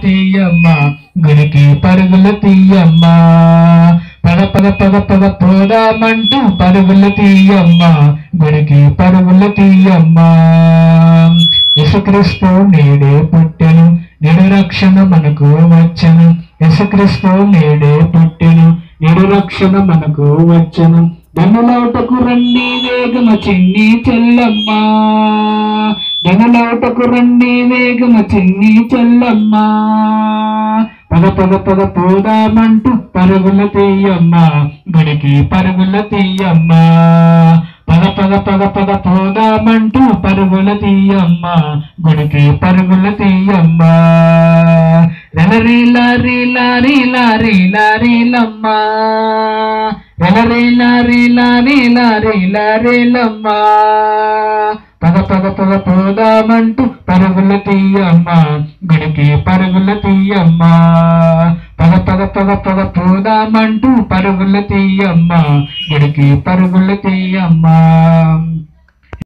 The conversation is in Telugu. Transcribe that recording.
తీయమ్మా గుడికి పరుగులు తీయమ్మా పద పద పద పద పోదామంటూ పరుగులు తీయమ్మా గుడికి పరుగులు తీయమ్మా యేసుక్రీస్తు నేడే పుట్టెను నేడు రక్షణ మనకు వచ్చెను యేసుక్రీస్తు నేడే పుట్టెను నేడు రక్షణ మనకు వచ్చెను ధనులౌటకు రండి వేగమ చిన్ని చెల్లమ్మా ధనులౌటకు రండి వేగమ చిన్ని చెల్లమ్మా పద పద పద పోదామంటూ పరుగుల తీయమ్మా గుడికి పరుగుల తీయమ్మా పద పద పద పద పోదామంటూ పరుగుల తీయమ్మా గుడికి పరుగుల తీయమ్మా రలరీ లారీ లారీ లారీ లారీలమ్మా రలరీ లారీ లారీ లారీ లారీలమ్మా పద పద పద పోదామంటూ పరుగుల తీయమ్మా గుడికి పరుగుల తీయమ్మా పద పద పద పద పోదామంటూ పరుగుల తీయమ్మా గుడికి పరుగుల తీయమ్మా